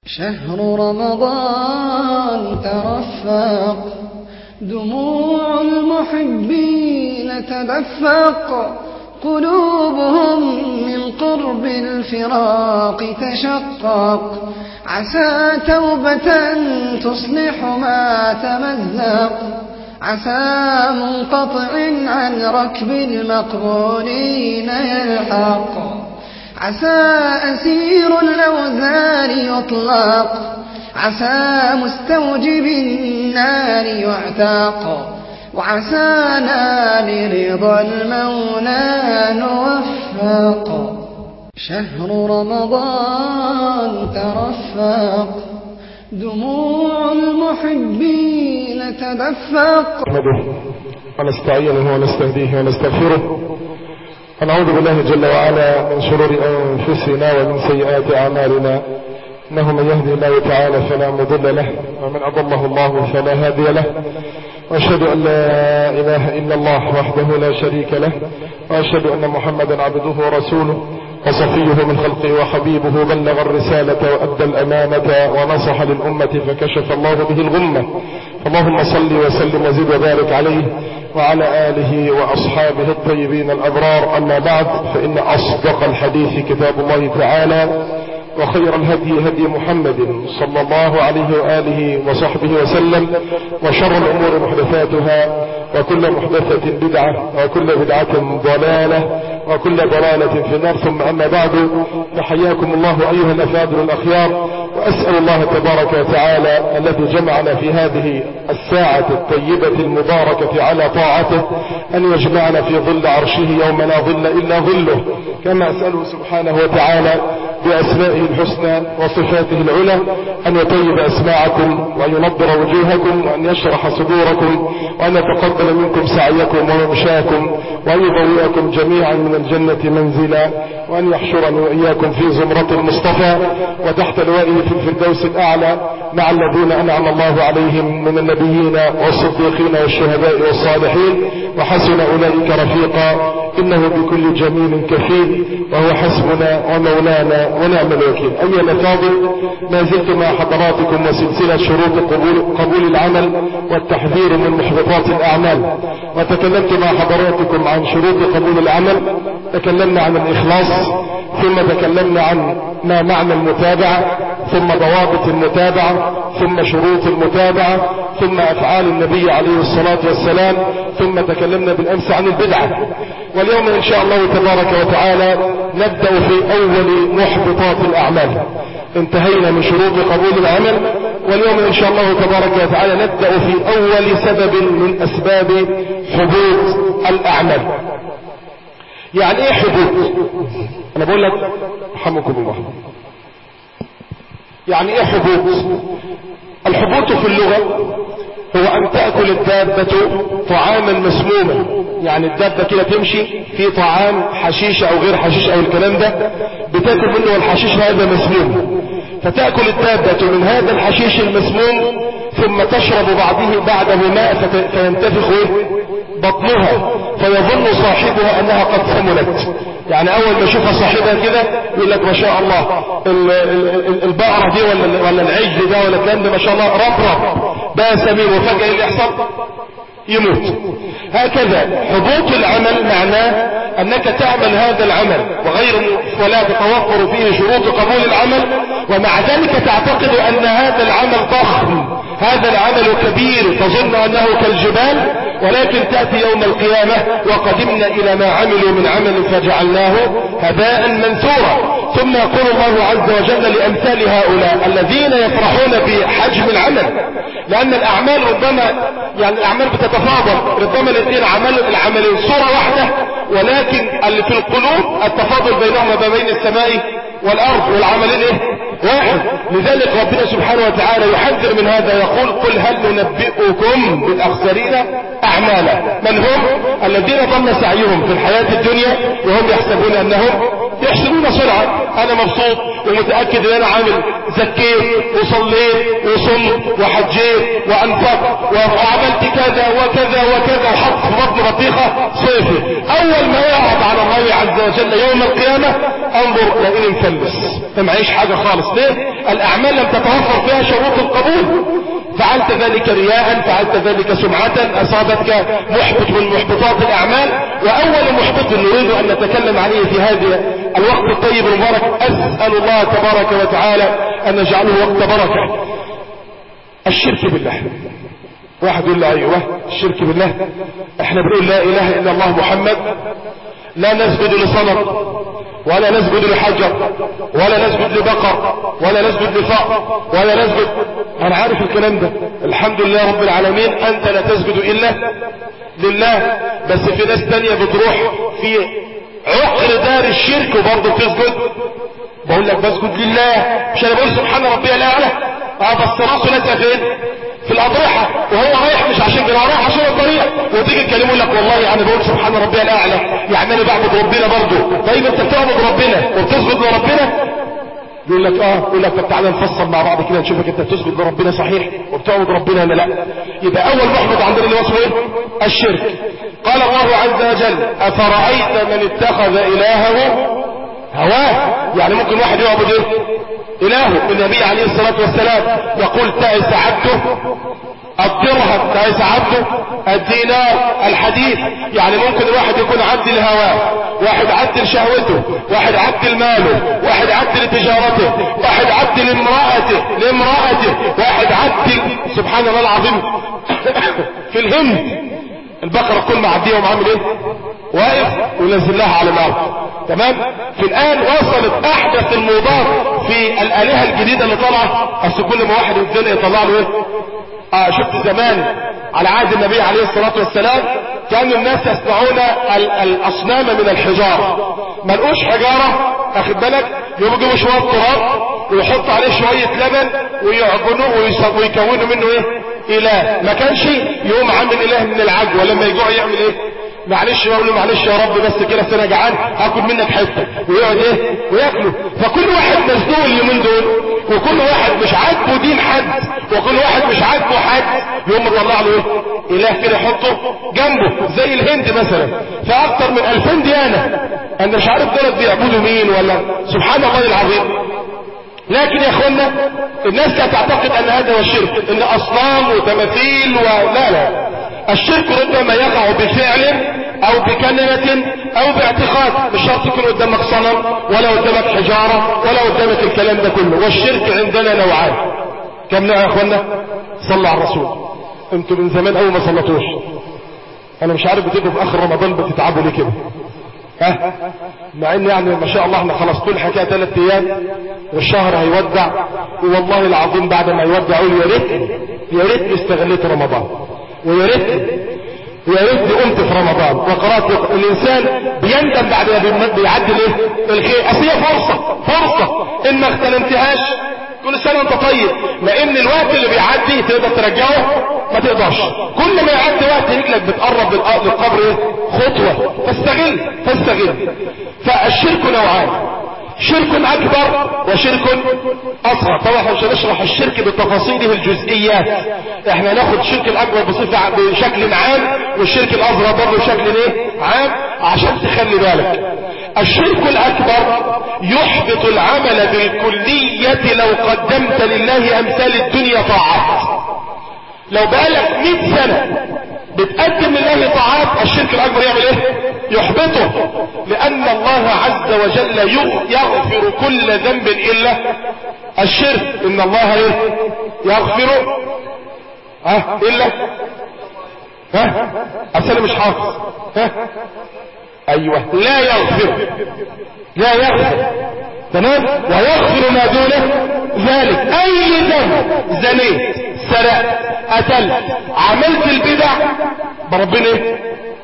شهر رمضان ترفق دموع المحبين تدفق قلوبهم من قرب الفراق تشقق عسى توبة تصلح ما تمزق عسى منقطع عن ركب المقبولين يلحق عسى أسير الأوزار يطلق عسى مستوجب النار يعتق وعسانا لرضا المولى نوفق شهر رمضان ترفق دموع المحبين تدفق نحمده ونستعينه ونستهديه ونستغفره ونعوذ بالله جل وعلا من شرور أنفسنا ومن سيئات أعمالنا إنه من يهدي الله تعالى فلا مضل له ومن أضله الله فلا هادي له وأشهد أن لا إله إلا الله وحده لا شريك له وأشهد أن محمدا عبده ورسوله وصفيه من خلقه وحبيبه بلغ الرسالة وأدى الأمانة ونصح للأمة فكشف الله به الغمة اللهم صل وسلم وزد وبارك عليه وعلى آله وأصحابه الطيبين الأبرار أما بعد فإن أصدق الحديث كتاب الله تعالى وخير الهدي هدي محمد صلى الله عليه وآله وصحبه وسلم وشر الأمور محدثاتها وكل محدثة بدعة وكل بدعة ضلالة وكل ضلالة في النار ثم أما بعد فحياكم الله أيها الأفاضل الأخيار وأسأل الله تبارك وتعالى الذي جمعنا في هذه الساعة الطيبة المباركة على طاعته أن يجمعنا في ظل عرشه يوم لا ظل إلا ظله كما أسأله سبحانه وتعالى بأسمائه الحسنى وصفاته العلى أن يطيب أسماعكم وأن ينضر وجوهكم وأن يشرح صدوركم وأن يتقبل منكم سعيكم وممشاكم وأن يبوئكم جميعا من الجنة منزلا وأن يحشرني وإياكم في زمرة المصطفى وتحت لوائه في الفردوس الأعلى مع الذين أنعم الله عليهم من النبيين والصديقين والشهداء والصالحين وحسن أولئك رفيقا إنه بكل جميل كفيل وهو حسبنا ومولانا ونعم الوكيل أيها الأفاضل ما زلت مع حضراتكم وسلسلة شروط قبول, قبول العمل والتحذير من محبطات الأعمال وتكلمت مع حضراتكم عن شروط قبول العمل تكلمنا عن الإخلاص ثم تكلمنا عن ما معنى المتابعة ثم ضوابط المتابعة ثم شروط المتابعة ثم أفعال النبي عليه الصلاة والسلام ثم تكلمنا بالأمس عن البدعة واليوم إن شاء الله تبارك وتعالى نبدأ في أول محبطات الأعمال انتهينا من شروط قبول العمل واليوم إن شاء الله تبارك وتعالى نبدأ في أول سبب من أسباب حبوط الأعمال يعني ايه حبوط انا بقول لك رحمكم الله يعني ايه حبوط الحبوط في اللغة هو ان تأكل الدابة طعاما مسموما يعني الدابة كده تمشي في طعام حشيش او غير حشيش او الكلام ده بتاكل منه والحشيش هذا مسموم فتأكل الدابة من هذا الحشيش المسموم ثم تشرب بعضه بعده ماء فينتفخ بطنها فيظن صاحبها انها قد سمنت يعني اول ما يشوفها صاحبها كده يقول لك ما شاء الله البقرة دي ولا, ولا العجل ده ولا الكلام ده ما شاء الله ربرب بقى سمين وفجأة اللي يحصل يموت هكذا حبوط العمل معناه انك تعمل هذا العمل وغير ولا تتوفر فيه شروط قبول العمل ومع ذلك تعتقد ان هذا العمل ضخم هذا العمل كبير تظن انه كالجبال ولكن تأتي يوم القيامة وقدمنا الى ما عملوا من عمل فجعلناه هباء منثورا ثم يقول الله عز وجل لامثال هؤلاء الذين يفرحون بحجم العمل لان الاعمال ربما يعني الاعمال بتتفاضل ربما الاثنين عمل العملين صورة واحدة ولكن اللي في القلوب التفاضل بينهما ما بين السماء والارض والعملين ايه واحد لذلك ربنا سبحانه وتعالى يحذر من هذا يقول قل هل ننبئكم بالاخسرين اعمالا من هم الذين ضل سعيهم في الحياة الدنيا وهم يحسبون انهم يحسبون صنعا انا مبسوط ومتأكد ان انا عامل زكيت وصليت وصمت وحجيت وانفقت وعملت كذا وكذا وكذا وحط في بطن بطيخة صيفي اول ما يقعد على الله عز وجل يوم القيامة انظر لاني مفلس ما معيش حاجة خالص ليه الاعمال لم تتوفر فيها شروط القبول فعلت ذلك رياء فعلت ذلك سمعة اصابتك محبط من محبطات الاعمال واول محبط نريد ان نتكلم عليه في هذا الوقت الطيب المبارك اسأل الله تبارك وتعالى ان نجعله وقت بركة الشرك بالله واحد يقول لي ايوه الشرك بالله احنا بنقول لا اله الا الله محمد لا نسجد لصنم ولا نسجد لحجر ولا نسجد لبقر ولا نسجد لفأر ولا نسجد انا عارف الكلام ده الحمد لله رب العالمين انت لا تسجد الا لله بس في ناس تانية بتروح في عقر دار الشرك وبرضه بتسجد بقول لك بسجد لله مش انا بقول سبحان ربي الاعلى اه بس راسه لسه فين في الاضرحة وهو رايح مش عشان كده رايح عشان الطريق وتيجي تكلمه لك والله انا بقول سبحان ربي الاعلى يعني انا بعبد ربنا برضه طيب انت بتعبد ربنا وبتسجد لربنا يقول لك اه يقول لك طب تعالى نفصل مع بعض كده نشوفك انت بتسجد لربنا صحيح وبتعبد ربنا ولا لا يبقى اول محبط عندنا اللي وصفه ايه الشرك قال الله عز وجل افرايت من اتخذ الهه هواه يعني ممكن واحد يعبد ايه اله النبي عليه الصلاة والسلام يقول تعس عبده الدرهم تعس عبده الدينار الحديث يعني ممكن الواحد يكون عبد الهوى واحد عبد لشهوته واحد عبد لماله واحد عبد لتجارته واحد عبد لامرأته لامرأته واحد عبد سبحان الله العظيم في الهند البقرة كل ما عديهم عامل ايه واقف وينزل لها على الارض تمام في الان وصلت احدث الموضات في الالهة الجديدة اللي طالعة اصل كل ما واحد يتزنق يطلع له ايه اه شفت زمان على عهد النبي عليه الصلاة والسلام كان الناس يصنعون الاصنام من الحجارة ما لقوش حجارة اخد بالك يجيبوا شوية تراب ويحط عليه شوية لبن ويعجنوه ويكونوا منه ايه اله ما كانش يقوم عامل اله من العجوة لما يجوع يعمل ايه معلش يقول له معلش يا رب بس كده انا جعان هاكل منك حته ويقعد ايه وياكله فكل واحد مزنوق اليومين دول وكل واحد مش عاجبه دين حد وكل واحد مش عاجبه حد يقوم مطلع له ايه اله كده يحطه جنبه زي الهند مثلا فاكتر من 2000 ديانه انا مش عارف دولت بيعبدوا مين ولا سبحان الله العظيم لكن يا اخوانا الناس لا تعتقد ان هذا هو الشرك ان اصنام وتماثيل ولا لا الشرك ربما يقع بفعل او بكلمة او باعتقاد مش شرط يكون قدامك صنم ولا قدامك حجارة ولا قدامك الكلام ده كله والشرك عندنا نوعان كم نوع يا اخوانا صلى على الرسول انتوا من زمان اول ما صلتوش انا مش عارف بتبقوا في اخر رمضان بتتعبوا ليه كده ها مع ان يعني ما شاء الله احنا خلاص كل حكايه ثلاث ايام والشهر هيودع والله العظيم بعد ما يودع يقول يا ريت يا ريت استغليت رمضان ويا ريت يا ريت قمت في رمضان وقرات الانسان بيندم بعد ما بيعدي الايه الخير اصل هي فرصه فرصه ان ما اغتنمتهاش كل سنه وانت طيب لان الوقت اللي بيعدي تقدر ترجعه ما تقدرش كل ما يعدي وقت رجلك بتقرب للقبر ايه خطوه فاستغل فاستغل فالشرك نوعان شرك اكبر وشرك اصغر طبعا احنا مش هنشرح الشرك بتفاصيله الجزئيات احنا ناخد الشرك الاكبر بصفه بشكل عام والشرك الاصغر برضه بشكل ايه عام عشان تخلي بالك الشرك الاكبر يحبط العمل بالكلية لو قدمت لله امثال الدنيا طاعات لو بقالك 100 سنة بتقدم لله طاعات الشرك الاكبر يعمل ايه يحبطه لان الله عز وجل يغفر كل ذنب الا الشرك ان الله ايه يغفر ها الا ها اصل مش حافظ ها ايوه لا يغفر لا يغفر تمام ويغفر ما دونه ذلك اي ذنب زنيت سرقت قتلت عملت البدع بربنا ايه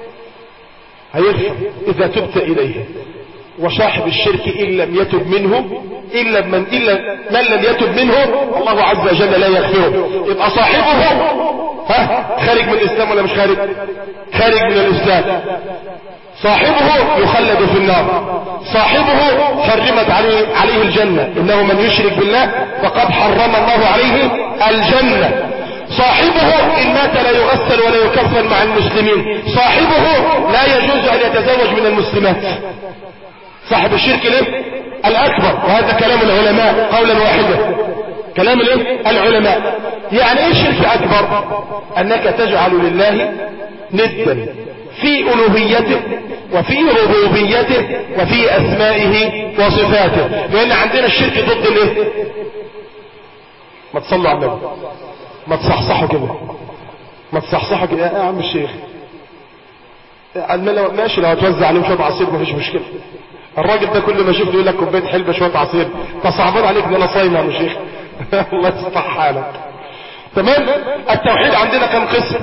هيغفر اذا تبت اليه وصاحب الشرك ان لم يتب منه الا من الا من لم يتب منه الله عز وجل لا يغفره يبقى صاحبه ها خارج من الاسلام ولا مش خارج خارج من الاسلام صاحبه يخلد في النار صاحبه حرمت عليه, عليه الجنة انه من يشرك بالله فقد حرم الله عليه الجنة صاحبه ان مات لا يغسل ولا يكفن مع المسلمين صاحبه لا يجوز ان يتزوج من المسلمات صاحب الشرك ليه الاكبر وهذا كلام العلماء قولا واحدا كلام الايه العلماء يعني ايه الشرك اكبر انك تجعل لله ندا في الوهيته وفي ربوبيته وفي اسمائه وصفاته لان عندنا الشرك ضد الايه ما تصلوا على النبي ما تصحصحوا كده ما تصحصحوا كده يا عم الشيخ ماشي لو هتوزع عليهم شويه عصير مفيش مشكله الراجل ده كل ما شفته يقول لك كوبايه حلبه شويه عصير تصعبان عليك ان انا صايم يا عم الشيخ الله يصلح حالك تمام التوحيد عندنا كم قسم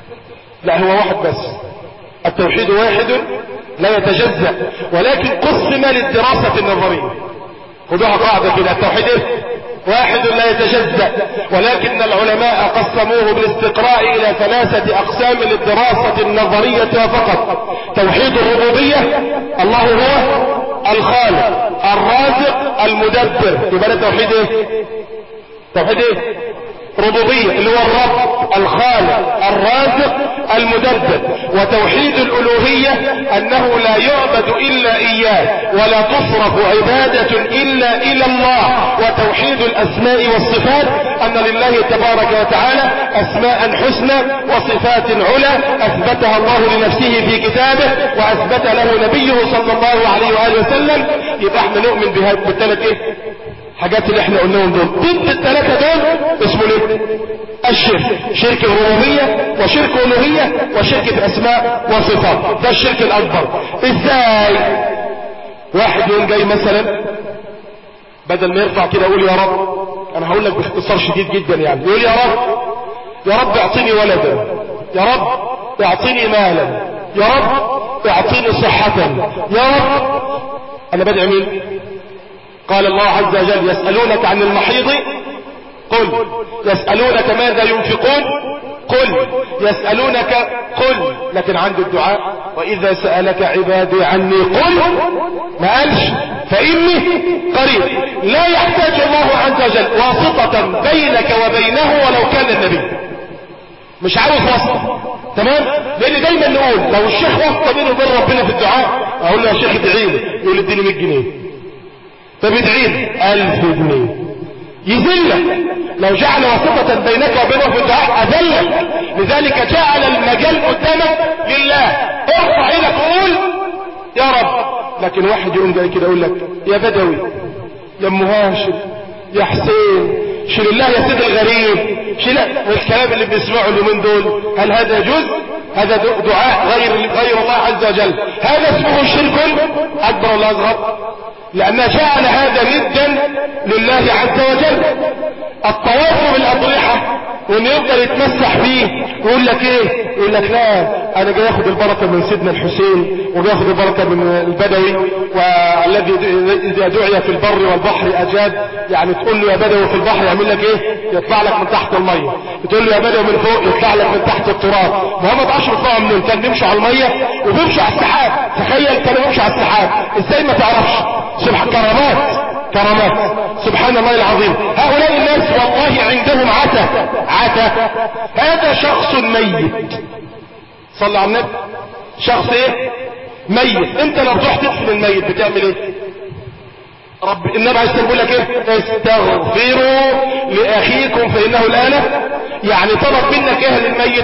لا هو واحد بس التوحيد واحد لا يتجزأ ولكن قسم للدراسة النظرية خذوها قاعدة كده التوحيد ايه واحد لا يتجزأ ولكن العلماء قسموه بالاستقراء الى ثلاثة اقسام للدراسة النظرية فقط توحيد الربوبية الله هو الخالق الرازق المدبر يبقى ده توحيد ايه توحيد ايه ربوبية اللي هو الرب الخالق الرازق المدبر وتوحيد الألوهية أنه لا يعبد إلا إياه ولا تصرف عبادة إلا إلى الله وتوحيد الأسماء والصفات أن لله تبارك وتعالى أسماء حسنى وصفات علا أثبتها الله لنفسه في كتابه وأثبت له نبيه صلى الله عليه وآله وسلم يبقى احنا نؤمن بها بالثلاث ايه حاجات اللي احنا قلناهم دول ضد الثلاثة دول اسمه ليه الشرك شرك الربوبية وشرك الوهية وشرك الاسماء وصفات ده الشرك الاكبر ازاي واحد يقول جاي مثلا بدل ما يرفع كده يقول يا رب انا هقول لك باختصار شديد جدا يعني يقول يا رب يا رب اعطيني ولدا يا رب اعطيني مالا يا رب اعطيني صحة يا رب انا بدعي مين قال الله عز وجل يسألونك عن المحيض قل يسألونك ماذا ينفقون قل يسألونك قل لكن عند الدعاء وإذا سألك عبادي عني قل ما قالش فإني قريب لا يحتاج الله عز وجل واسطة بينك وبينه ولو كان النبي مش عاوز واسطة تمام لان دايما نقول لو الشيخ واسطة بينه وبين ربنا في الدعاء اقول له يا شيخ ادعي لي يقول اديني 100 جنيه طب ادعي لي 1000 جنيه يذلك لو جعل واسطة بينك وبينه في الدعاء اذلك لذلك جعل المجال قدامك لله ارفع ايدك وقول يا رب لكن واحد يقوم جاي كده يقول لك يا بدوي يا ام هاشم يا حسين شيل الله يا سيد الغريب شيل والكلام اللي بنسمعه اليومين دول هل هذا يجوز هذا دعاء غير غير الله عز وجل هذا اسمه شرك اكبر ولا اصغر لأن جعل هذا ندا لله عز وجل الطواف بالأضرحة وإنه يفضل يتمسح فيه ويقول لك ايه يقول لك لا انا جاي اخد البركة من سيدنا الحسين وجاي اخد البركة من البدوي والذي اذا دعي في البر والبحر اجاب يعني تقول له يا بدوي في البحر يعمل لك ايه يطلع لك من تحت المية تقول له يا بدوي من فوق يطلع لك من تحت التراب محمد اشرف طبعا من كان بيمشي على المية وبيمشي على السحاب تخيل كان بيمشي على السحاب ازاي ما تعرفش سبحان كرامات كرامات سبحان الله العظيم هؤلاء الناس والله عندهم عتا عتا هذا شخص ميت صلى على النبي شخص ايه ميت انت لو تروح تدفن الميت بتعمل ايه رب النبي عليه الصلاه يقول لك ايه استغفروا لاخيكم فانه الان يعني طلب منك ايه للميت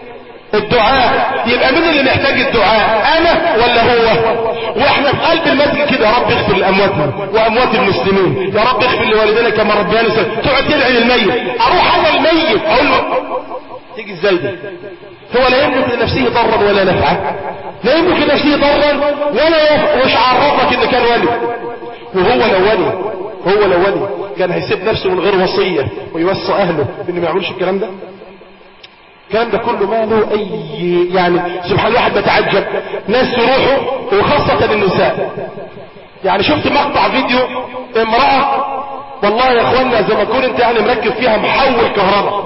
الدعاء يبقى مين اللي محتاج الدعاء انا ولا هو واحنا في قلب المسجد كده يا رب اغفر لامواتنا واموات المسلمين يا رب اغفر لوالدينا كما ربياني صغيرا تقعد تدعي للميت اروح انا الميت اقول له تيجي ازاي ده هو لا يملك لنفسه ضرا ولا نفعا لا يملك لنفسه ضرا ولا وش عرفك ان كان ولي وهو لو ولي هو لو ولي كان هيسيب نفسه من غير وصيه ويوصي اهله انه ما يعملش الكلام ده الكلام ده كله ما له اي يعني سبحان الواحد بتعجب ناس يروحوا وخاصة النساء يعني شفت مقطع فيديو امرأة والله يا اخوانا زي ما تكون انت يعني مركب فيها محول كهرباء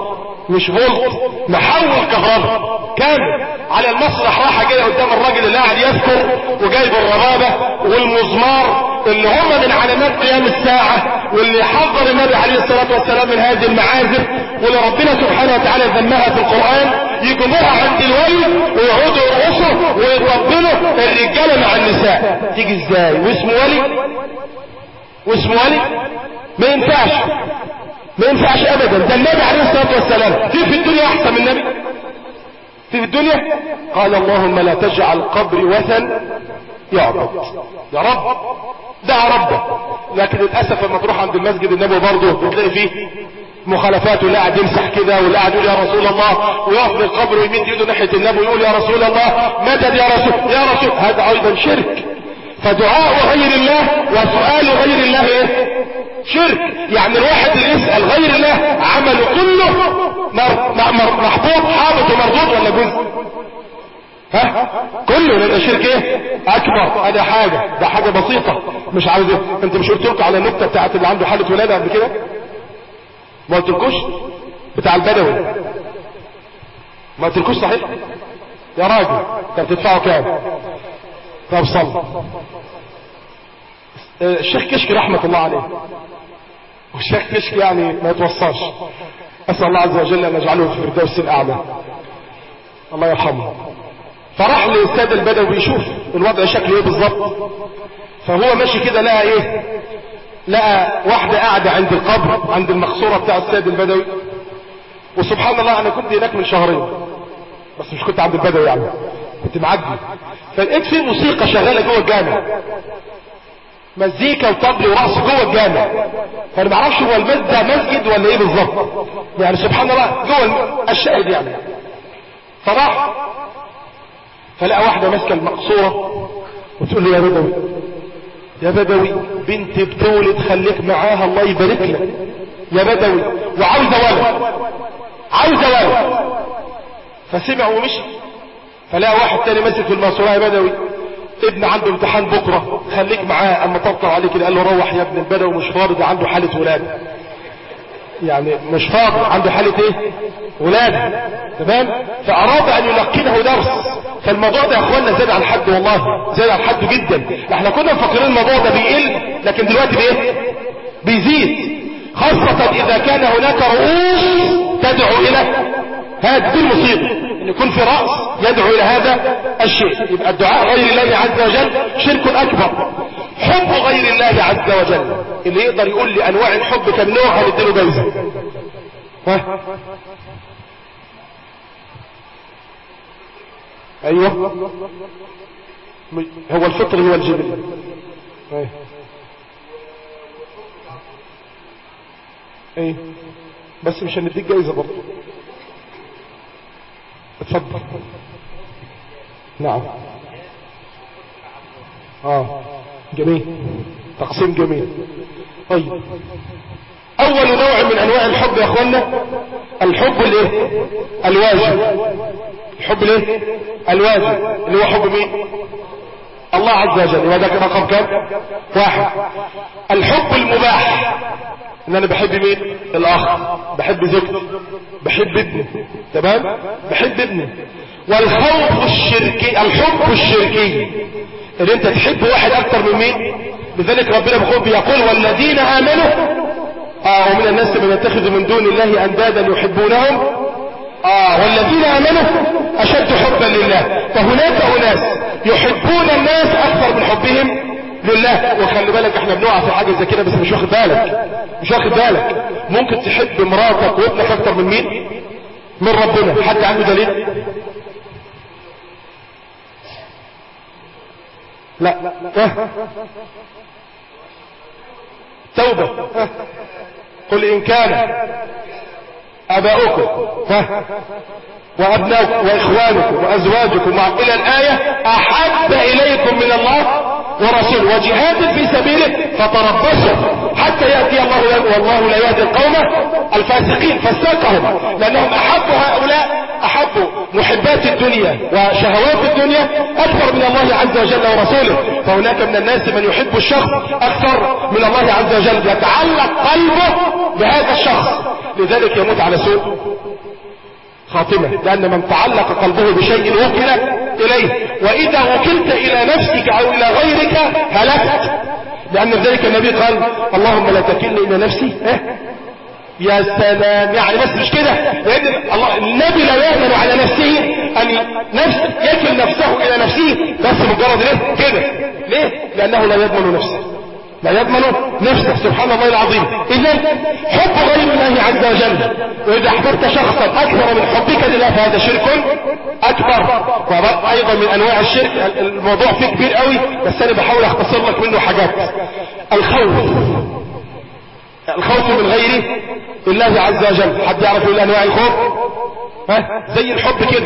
مش فولت محول كهرباء كامل على المسرح راح جاي قدام الراجل اللي قاعد يذكر وجايب الربابة والمزمار اللي هم من علامات قيام الساعة واللي حذر النبي عليه الصلاة والسلام من هذه المعازف واللي ربنا سبحانه وتعالى ذمها في القرآن يجيبوها عند الولي ويقعدوا يرقصوا ويطبلوا الرجالة مع النساء تيجي ازاي واسمه ولي واسمه ولي ما ينفعش ما ينفعش ابدا ده النبي عليه الصلاة والسلام في في الدنيا احسن من النبي في في الدنيا قال اللهم لا تجعل قبري وثن يعبد يا رب دعا ربه لكن للاسف لما تروح عند المسجد النبوي برضه بتلاقي فيه مخالفات واللي قاعد يمسح كده واللي قاعد يقول يا رسول الله ويقف بالقبر ويمد ايده ناحيه النبي ويقول يا رسول الله مدد يا رسول يا رسول هذا ايضا شرك فدعاء غير الله وسؤال غير الله ايه شرك يعني الواحد اللي يسأل غير الله عمله كله محبوط حابط ومردود ولا جزء ها كله يبقى شرك ايه اكبر هذا حاجة ده حاجة بسيطة مش عاوز إيه؟ انت مش قلت لكم على النكتة بتاعت اللي عنده حالة ولادة قبل كده ما قلتلكوش بتاع البدوي ما قلتلكوش صحيح يا راجل كان تدفعوا كام طب صل الشيخ كشكي رحمة الله عليه والشيخ كشكي يعني ما يتوصاش أسأل الله عز وجل أن يجعله في الفردوس الأعلى الله يرحمه فراح للسيد البدوي يشوف الوضع شكله ايه بالظبط فهو ماشي كده لقى ايه لقى واحدة قاعدة عند القبر عند المقصورة بتاع السيد البدوي وسبحان الله انا كنت هناك من شهرين بس مش كنت عند البدوي يعني كنت معدي فلقيت في موسيقى شغالة جوه الجامع مزيكا وطبل ورقص جوه الجامع فانا ما اعرفش هو المسجد ده مسجد ولا ايه بالظبط يعني سبحان الله جوه الشاهد يعني فراح فلقى واحده ماسكه المقصوره وتقول له يا بدوي يا بدوي بنت بتولد خليك معاها الله يبارك لك يا بدوي وعاوزه ولد عاوزه ولد فسمع ومشي فلقى واحد تاني ماسك في المقصوره يا بدوي ابن عنده امتحان بكرة خليك معاه اما طبطب عليه كده قال له روح يا ابن البدوي مش فاضي ده عنده حالة ولادة يعني مش فاضي عنده حالة ايه ولادة تمام فاراد ان يلقنه درس فالموضوع ده يا اخوانا زاد عن حد والله زاد عن حد جدا احنا كنا مفكرين الموضوع ده بيقل لكن دلوقتي بايه بيزيد خاصة اذا كان هناك رؤوس تدعو الى هذه المصيبة ان يكون في رأس يدعو الى هذا الشيء يبقى الدعاء غير الله عز وجل شرك اكبر حب غير الله عز وجل اللي يقدر يقول لي انواع الحب كم نوع هنديله جايزة ها ايوه هو الفطر هو الجبل ايه ايه بس مش هنديك جايزة برضه اتفضل نعم اه جميل تقسيم جميل طيب اول نوع من انواع الحب يا اخوانا الحب الايه الواجب الحب الايه الواجب اللي هو حب مين الله عز وجل وده رقم كام واحد الحب المباح ان انا بحب مين الاخ بحب زوجتي بحب ابني تمام بحب ابني والخوف الشركي الحب الشركي ان انت تحب واحد اكتر من مين لذلك ربنا بيقول بيقول والذين امنوا اه ومن الناس من يتخذ من دون الله اندادا يحبونهم اه والذين امنوا اشد حبا لله فهناك اناس يحبون الناس اكثر من حبهم لله وخلي بالك احنا بنقع في حاجة زي كده بس مش واخد بالك مش واخد بالك ممكن تحب مراتك وابنك اكتر من مين من ربنا حد عنده دليل لا اه. توبة اه. قل ان كان اباؤكم ها وابناؤكم واخوانكم وازواجكم الى الاية احب اليكم من الله ورسوله وجهاد في سبيله فتربصوا حتى يأتي الله والله لا يهدي القوم الفاسقين فساقهم لانهم احبوا هؤلاء احبوا محبات الدنيا وشهوات الدنيا اكثر من الله عز وجل ورسوله فهناك من الناس من يحب الشخص اكثر من الله عز وجل يتعلق قلبه بهذا الشخص لذلك يموت على سوء خاتمة لأن من تعلق قلبه بشيء وكل إليه وإذا وكلت إلى نفسك أو إلى غيرك هلكت لأن ذلك النبي قال اللهم لا تكلني إلى نفسي إيه؟ يا سلام يعني بس مش كده لأن الله النبي لا يأمن على نفسه أن نفس يكل نفسه إلى نفسه بس مجرد ليه كده ليه لأنه لا يضمن نفسه لا يضمن نفسه سبحان الله العظيم اذا حب غير الله عز وجل واذا احببت شخصا اكثر من حبك لله فهذا شرك اكبر وايضا من انواع الشرك الموضوع فيه كبير قوي بس انا بحاول اختصر لك منه حاجات الخوف الخوف من غير الله عز وجل حد يعرف ايه انواع الخوف ها زي الحب كده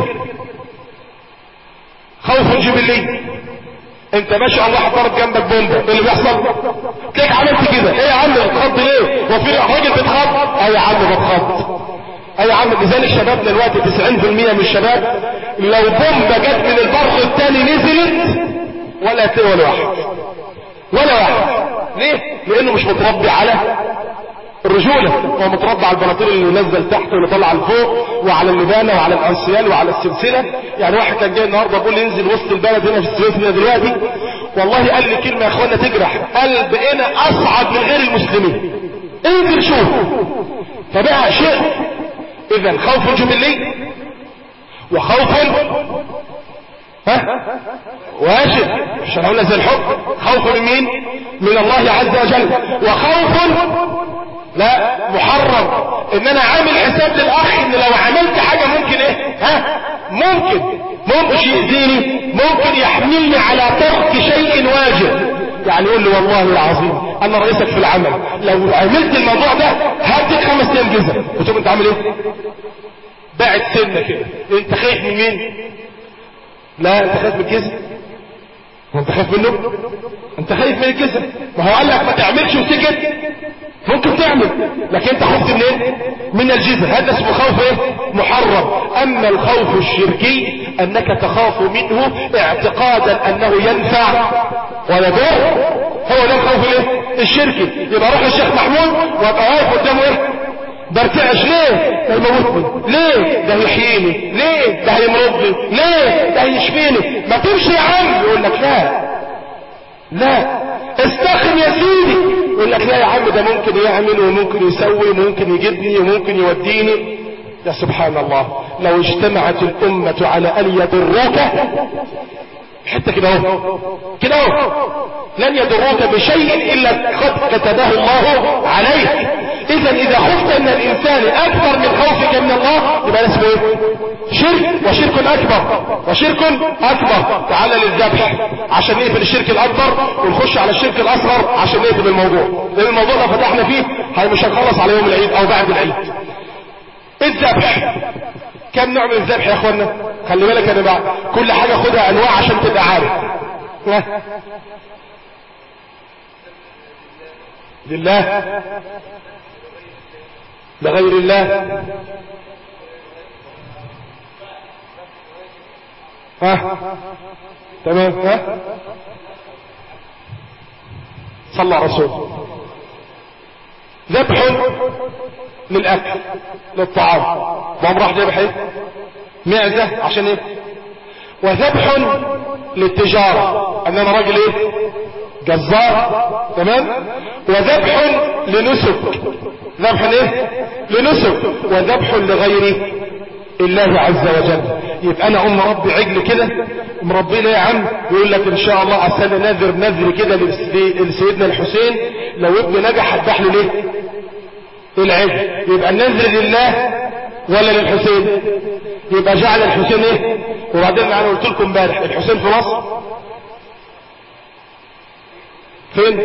خوف جبلي انت ما شاء الله حطرت جنبك بومبا ايه اللي بيحصل تلاقيك عملت كده ايه يا عم بتخض ليه وفي راجل بتخض اي يا عم بتخض اي يا عم لذلك شبابنا دلوقتي 90% من الشباب لو بومبا جت من البرق الثاني نزلت ولا ت- ولا واحد ولا واحد ليه لانه مش متربي على الرجولة هو متربى على البناطيل اللي نزل تحت واللي طلع لفوق وعلى اللبانة وعلى الانسيال وعلى السلسلة يعني واحد كان جاي النهاردة بيقول لي انزل وسط البلد هنا في السويس دلوقتي والله قال لي كلمة يا اخوانا تجرح قال بقينا اصعد من غير المسلمين انزل شوف فبقى شيء اذا خوف جبلي وخوف ها واجب عشان قلنا زي الحب خوف من مين من الله عز وجل وخوف لا محرم ان انا عامل حساب للاخ ان لو عملت حاجة ممكن ايه ها ممكن ممكن يأذيني ممكن يحملني على ترك شيء واجب يعني يقول لي والله العظيم انا رئيسك في العمل لو عملت الموضوع ده هديك خمس ايام جزء قلت له انت عامل ايه بعد سنة كده انت خايف من مين لا انت خايف من الجزء انت خايف منه انت خايف من الجزء ما هو قال لك ما تعملش وسكت ممكن تعمل لكن انت خفت من ايه من الجزء هذا اسمه خوف ايه محرم اما الخوف الشركي انك تخاف منه اعتقادا انه ينفع ويضر هو ده الخوف الايه الشركي يبقى روح للشيخ محمود وابقى واقف قدامه ايه برتعش ليه ده يموتني ليه ده يحييني ليه ده هيمرضني ليه ده هيشفيني ما تمشي يا عم يقول لك لا لا استخن يا سيدي يقول لك لا يا عم ده ممكن يعمل وممكن يسوي وممكن يجيبني وممكن يوديني يا سبحان الله لو اجتمعت الأمة على أن يضروك حتى كده اهو كده اهو لن يضروك بشيء إلا قد كتبه الله عليك إذا إذا خفت من الإنسان أكثر من خوفك من الله يبقى ده اسمه إيه؟ شرك وشرك أكبر وشرك أكبر تعال للذبح عشان نقفل الشرك الأكبر ونخش على الشرك الأصغر عشان نقفل الموضوع لأن الموضوع لو فتحنا فيه هي مش هنخلص على يوم العيد أو بعد العيد الذبح كم نوع من الذبح يا اخوانا خلي بالك انا بقى كل حاجة خدها انواع عشان تبقى عارف ها؟ لله لغير الله ها تمام ها صلى على رسول ذبح للاكل للطعام وهم راح ذبح ايه معزة عشان ايه وذبح للتجارة ان انا راجل ايه جزار تمام وذبح لنسك ذبح ايه لنسك وذبح لغير الله عز وجل يبقى انا ام ربي عجل كده مربي ليه يا عم يقول لك ان شاء الله اصل أنا نذر نذر كده لسيدنا الحسين لو ابني نجح هذبح له ليه العجل يبقى النذر لله ولا للحسين يبقى جعل الحسين ايه وبعدين انا قلت لكم امبارح الحسين في مصر فين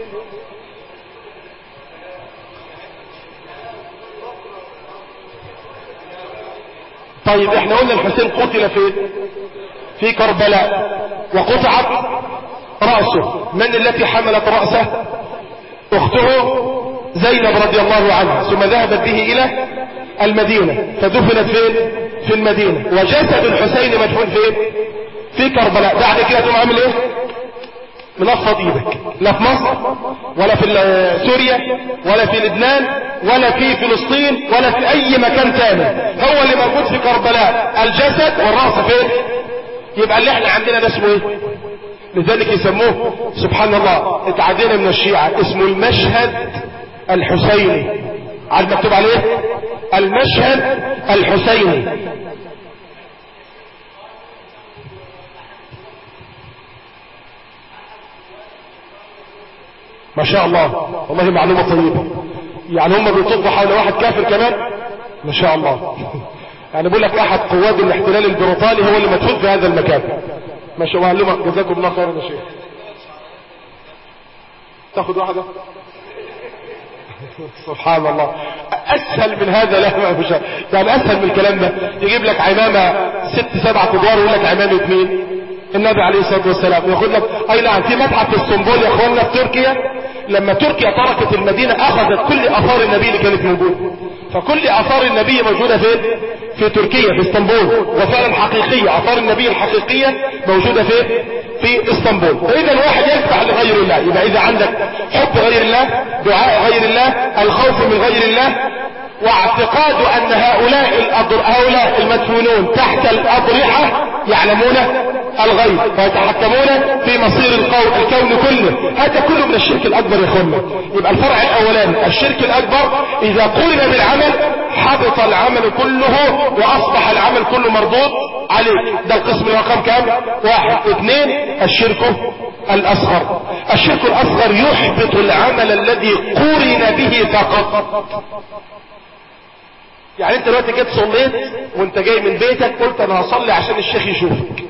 طيب احنا قلنا الحسين قتل فين في كربلاء وقطعت رأسه من التي حملت رأسه اخته زينب رضي الله عنها ثم ذهبت به الى المدينة فدفنت فين في المدينة وجسد الحسين مدفون فين في كربلاء بعد كده تقوم عامل ايه منفض ايدك لا في مصر ولا في سوريا ولا في لبنان ولا في فلسطين ولا في اي مكان تاني هو اللي موجود في كربلاء الجسد والرأس فين يبقى اللي احنا عندنا ده اسمه ايه لذلك يسموه سبحان الله اتعدينا من الشيعة اسمه المشهد الحسيني عاد مكتوب عليه المشهد الحسيني ما شاء الله والله معلومة طيبة يعني هم بيطبوا حول واحد كافر كمان ما شاء الله يعني بقول لك احد قوات الاحتلال البريطاني هو اللي مدفون في هذا المكان ما شاء الله معلومة جزاكم الله خيرا يا شيخ تاخد واحدة سبحان الله اسهل من هذا لا ما فيش يعني اسهل من الكلام ده يجيب لك عمامة ست سبع ادوار ويقول لك عمامة مين النبي عليه الصلاة والسلام ياخد لك اي نعم في متحف في اسطنبول يا اخوانا في تركيا لما تركيا تركت المدينة اخذت كل اثار النبي اللي كانت موجودة فكل اثار النبي موجودة فين في تركيا في اسطنبول وفعلا حقيقية اثار النبي الحقيقية موجودة فين في اسطنبول فاذا الواحد يذبح لغير الله يبقى اذا عندك حب غير الله دعاء غير الله الخوف من غير الله واعتقاد ان هؤلاء الأضر... هؤلاء المدفونون تحت الاضرحة يعلمون الغيب ويتحكمون في مصير القول الكون كله هذا كله من الشرك الاكبر يا اخوانا يبقى الفرع الاولاني الشرك الاكبر اذا قرن بالعمل حبط العمل كله واصبح العمل كله مردود عليه ده القسم رقم كام واحد اثنين الشرك الاصغر الشرك الاصغر يحبط العمل الذي قرن به فقط يعني انت دلوقتي جيت صليت وانت جاي من بيتك قلت انا هصلي عشان الشيخ يشوفك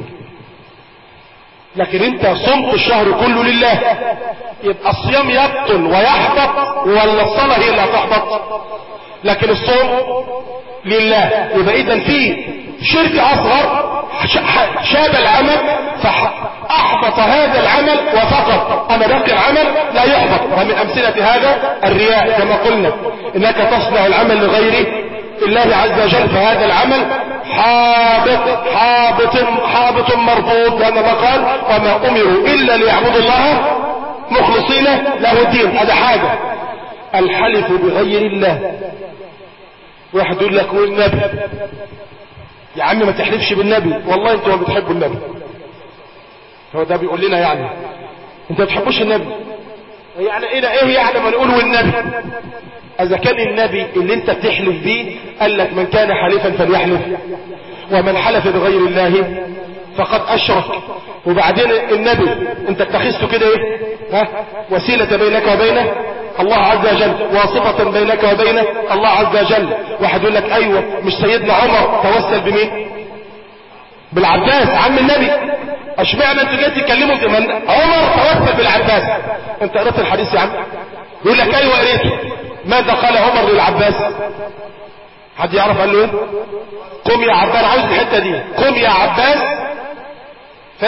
لكن انت صمت الشهر كله لله يبقى الصيام يبطل ويحبط ولا الصلاة هي اللي هتحبط لكن الصوم لله يبقى اذا في شرك اصغر شاب العمل فاحبط هذا العمل وفقط اما باقي العمل لا يحبط ومن امثلة هذا الرياء كما قلنا انك تصنع العمل لغيره الله عز وجل فهذا العمل حابط حابط حابط مرفوض لأن ما قال وما أمروا إلا ليعبدوا الله مخلصين له الدين هذا حاجة الحلف بغير الله واحد يقول لك والنبي يا عم ما تحلفش بالنبي والله انتوا ما بتحبوا النبي هو ده بيقول لنا يعني انت ما بتحبوش النبي يعني ايه ايه يعني ما نقول والنبي اذا كان النبي اللي انت بتحلف بيه قال لك من كان حليفا فليحلف ومن حلف بغير الله فقد اشرك وبعدين النبي انت اتخذته كده ايه ها وسيلة بينك وبينه الله عز وجل واسطة بينك وبينه الله عز وجل واحد يقول لك ايوه مش سيدنا عمر توسل بمين بالعباس عم النبي اشمعنى انتوا جاي تتكلموا في من عمر توسل بالعباس انت قرأت الحديث يا عم يقول لك ايوه قريته ماذا قال عمر للعباس حد يعرف قال له ايه قم يا عباس عاوز الحته دي قم يا عباس ف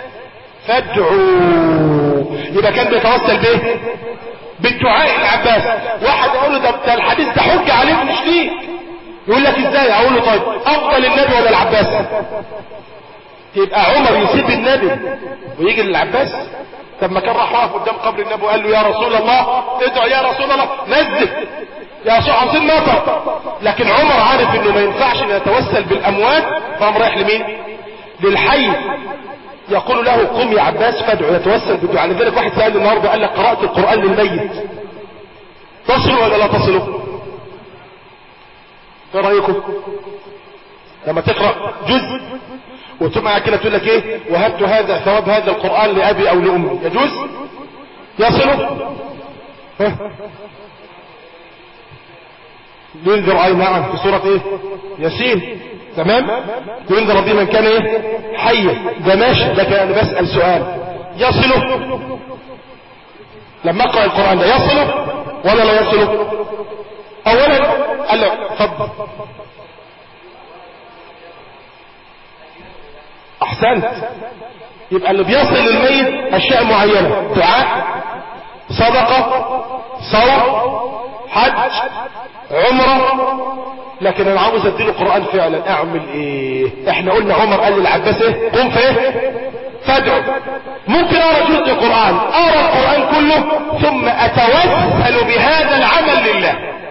فادعوا يبقى كان بيتوسل بايه بالدعاء العباس واحد يقول له ده الحديث ده حجه عليك مش ليك يقول لك ازاي اقول له طيب افضل النبي ولا العباس يبقى عمر يسيب النبي ويجي للعباس طب ما كان راح واقف قدام قبر النبي وقال له يا رسول الله ادعو يا رسول الله نزل يا شو عاصم مطر لكن عمر عارف انه ما ينفعش انه يتوسل بالاموات فقام رايح لمين للحي يقول له قم يا عباس فادعو يتوسل بالدعاء لذلك واحد سأل النهارده قال لك قرأت القرآن للميت تصل ولا لا تصل ايه رايكم لما تقرأ جزء وتبقى كده تقول لك ايه وهبت هذا ثواب هذا القرآن لأبي او لأمي يجوز يصل ينذر اي نعم في سورة ايه ياسين تمام ينذر به من كان ايه حيا ده ماشي ده كان بسأل سؤال يصله لما اقرأ القرآن ده يصله ولا لا يصله اولا قال له اتفضل احسنت يبقى اللي بيصل للميت اشياء معينة دعاء صدقة صوم حج عمرة لكن انا عاوز اديله قرآن فعلا اعمل ايه احنا قلنا عمر قال للعباس ايه قم في ايه فادعو ممكن اقرا جزء قرآن اقرا القرآن كله ثم اتوسل بهذا العمل لله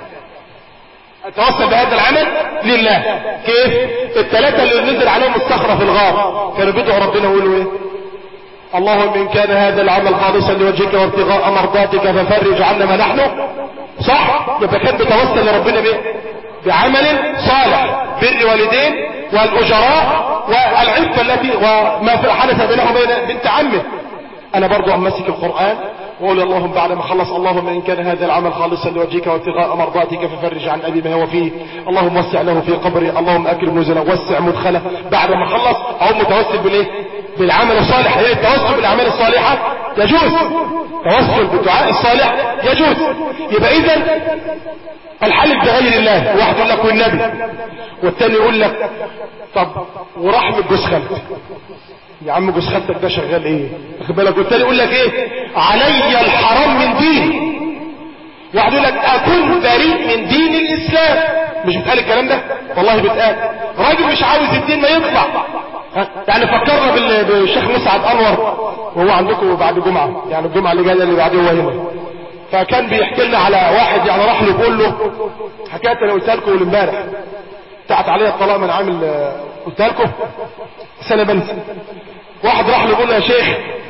اتوسل بهذا العمل لله كيف الثلاثة اللي نزل عليهم الصخرة في الغار كانوا بيدعوا ربنا ويقولوا ايه اللهم ان كان هذا العمل خالصا لوجهك وابتغاء مرضاتك ففرج عنا ما نحن صح يبقى كان بيتوسل لربنا بايه بعمل صالح بر والدين والاجراء والعفه التي وما حدث بينه وبين بنت عمه انا برضو امسك القرآن واقول اللهم بعد ما خلص اللهم ان كان هذا العمل خالصا لوجهك وابتغاء مرضاتك ففرج عن ابي ما هو فيه اللهم وسع له في قبره اللهم اكرم نزله وسع مدخله بعد ما خلص او متوسل بالايه بالعمل الصالح هي التوسل بالاعمال الصالحه يجوز توسل بالدعاء الصالح يجوز يبقى اذا الحلف بغير الله واحد يقول لك والنبي والتاني يقول لك طب ورحمة جوز خالتك يا عم جوز خالتك ده شغال ايه واخد بالك والتاني يقول لك ايه علي الحرام من ديني واحد يقول لك اكون بريء من دين الاسلام مش بتقال الكلام ده والله بتقال راجل مش عاوز الدين ما يطلع يعني فكرنا بالشيخ مسعد انور وهو عندكم بعد جمعة يعني الجمعة اللي جايه اللي بعديه هو هنا فكان بيحكي لنا على واحد يعني راح له بيقول له حكايه انا قلتها لكم امبارح بتاعت عليا الطلاق من عامل قلتها لكم سنه بنسى واحد راح له بيقول له يا شيخ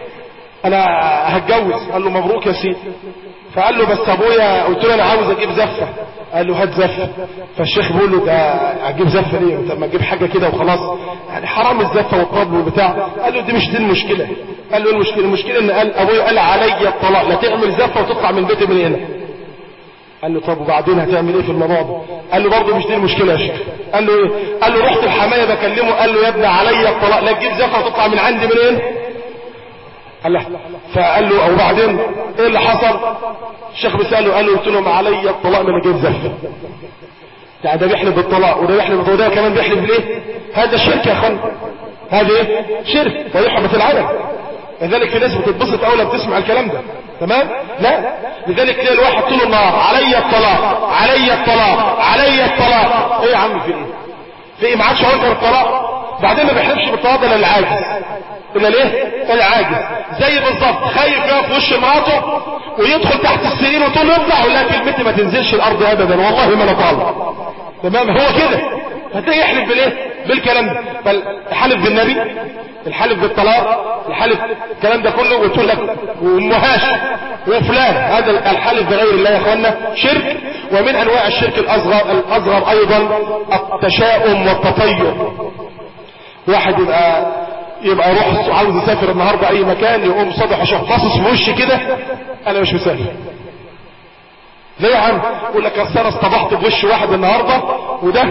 انا هتجوز قال له مبروك يا سيدي فقال له بس ابويا قلت له انا عاوز اجيب زفه قال له هات زفه فالشيخ بيقول له ده هتجيب زفه ليه انت ما تجيب حاجه كده وخلاص يعني حرام الزفه والطبل والبتاع قال له دي مش دي المشكله قال له ايه المشكله المشكله ان قال ابويا قال عليا الطلاق لا تعمل زفه وتطلع من بيتي من هنا قال له طب وبعدين هتعمل ايه في الموضوع ده قال له برضه مش دي المشكله يا شيخ قال له ايه قال له رحت الحمايه بكلمه قال له يا ابني عليا الطلاق لا تجيب زفه وتطلع من عندي منين قال له فقال له او بعدين ايه اللي حصل الشيخ بيساله قال له قلت له ما عليا الطلاق من جيب زفه يعني ده بيحلف بالطلاق وده بيحلف بالطلاق وده كمان بيحلف بالايه هذا شرك يا اخوان هذا ايه شرك ويحبط العدد لذلك في ناس بتتبسط اول ما بتسمع الكلام ده تمام لا لذلك تلاقي الواحد طول النهار علي الطلاق علي الطلاق علي الطلاق ايه يا عم في ايه في ايه ما عادش عنده الطلاق بعدين ما بيحلفش بالطلاق ده للعاجز الا ليه العاجز زي بالظبط خايف يقف في وش مراته ويدخل تحت السرير وتقول له اطلع ولا كلمتي ما تنزلش الارض ابدا والله ما انا طالع تمام هو كده هتلاقيه يحلف بالايه بالكلام ده بل الحلف بالنبي الحلف بالطلاق الحلف الكلام ده كله وتقول لك وامهاش وفلان هذا الحلف بغير الله يا اخوانا شرك ومن انواع الشرك الاصغر الاصغر ايضا التشاؤم والتطير واحد يبقى يبقى يروح عاوز يسافر النهارده اي مكان يقوم صبح وشوف باصص في وشي كده انا مش مسافر ليه يا عم يقول لك اصل انا اصطبحت بوش واحد النهارده وده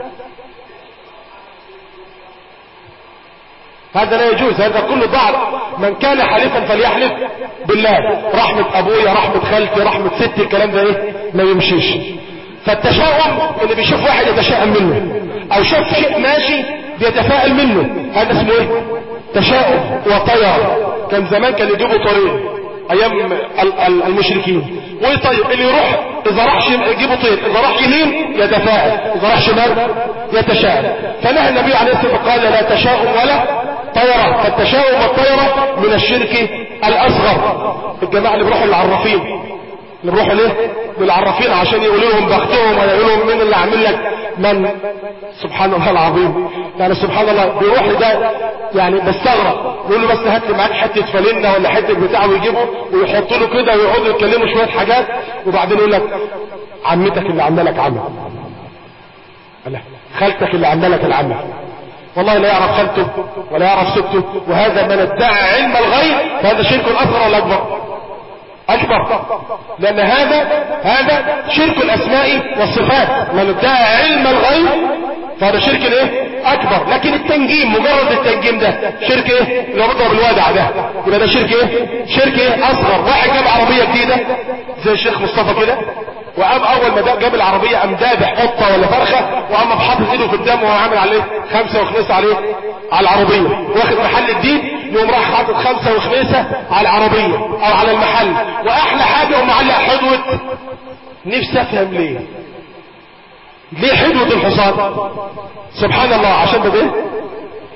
هذا لا يجوز هذا كله ضعف من كان حليفا فليحلف بالله رحمة ابويا رحمة خالتي رحمة ستي الكلام ده ايه ما يمشيش فالتشاؤم اللي بيشوف واحد يتشائم منه او شاف شيء ماشي بيتفائل منه هذا اسمه ايه تشاؤم وطير كان زمان كان يجيبوا طريق ايام المشركين وايه طيب اللي يروح اذا راح يجيبوا طير اذا راح يمين يتفائل اذا راح شمال يتشائم فنهى النبي عليه الصلاه والسلام قال لا تشاؤم ولا طيرة فالتشاؤم والطيرة من الشرك الاصغر الجماعه اللي بيروحوا للعرافين اللي بيروحوا ليه للعرافين عشان يقولوا لهم بختهم ولا يقولوا لهم مين اللي عامل لك من سبحان الله العظيم يعني سبحان الله بيروح ده يعني بستغرب يقول له بس هات لي معاك حته فلنه ولا حته بتاع ويجيبه ويحط له كده ويقعدوا يتكلموا شويه حاجات وبعدين يقول لك عمتك اللي عامله لك عمل خالتك اللي عامله لك العمل والله لا يعرف خالته ولا يعرف سته وهذا من ادعى علم الغيب فهذا شرك اصغر ولا اكبر اكبر لان هذا هذا شرك الاسماء والصفات من ادعى علم الغيب فهذا شرك الايه اكبر لكن التنجيم مجرد التنجيم ده شرك ايه اللي هو بيضرب الوادع ده يبقى ده شرك ايه شرك ايه اصغر واحد جاب عربيه جديده زي الشيخ مصطفى كده وقام اول ما جاب العربيه قام دابح قطه ولا فرخه وقام حاطط ايده في الدم وهو عامل عليه خمسه وخميسه عليه على العربيه واخد محل جديد يقوم راح حاطط خمسه وخميسه على العربيه او على المحل واحلى حاجه يقوم معلق حدوه نفسي افهم ليه ليه حدوه الحصان سبحان الله عشان ده ايه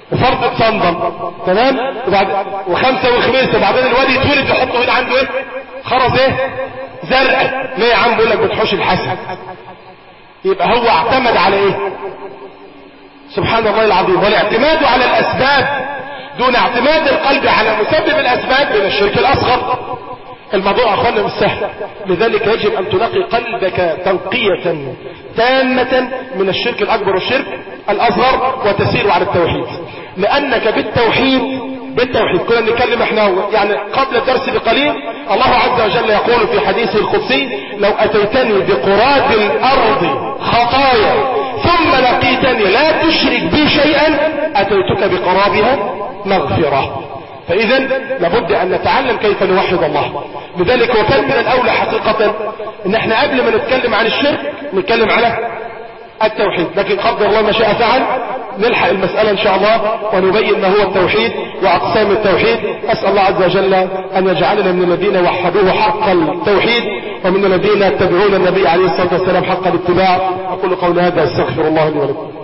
وفرد تصندم تمام وبعد وخمسة وخميس وبعدين الواد يتولد يحطه هنا عنده ايه خرز ايه زرع ليه يا عم بيقول لك بتحوش الحسن يبقى هو اعتمد على ايه سبحان الله العظيم والاعتماد على الاسباب دون اعتماد القلب على مسبب الاسباب من الشرك الاصغر الموضوع اخوانا مش سهل لذلك يجب ان تنقي قلبك تنقية تامة من الشرك الاكبر والشرك الاصغر وتسير على التوحيد لانك بالتوحيد بالتوحيد كنا نتكلم احنا يعني قبل الدرس بقليل الله عز وجل يقول في حديثه القدسي لو اتيتني بقراب الارض خطايا ثم لقيتني لا تشرك بي شيئا اتيتك بقرابها مغفرة فاذا لابد ان نتعلم كيف نوحد الله لذلك وكان من الاولى حقيقة ان احنا قبل ما نتكلم عن الشرك نتكلم على التوحيد لكن قدر الله ما شاء فعل نلحق المسألة ان شاء الله ونبين ما هو التوحيد واقسام التوحيد اسأل الله عز وجل ان يجعلنا من الذين وحدوه حق التوحيد ومن الذين يتبعون النبي عليه الصلاة والسلام حق الاتباع اقول قول هذا استغفر الله لي ولكم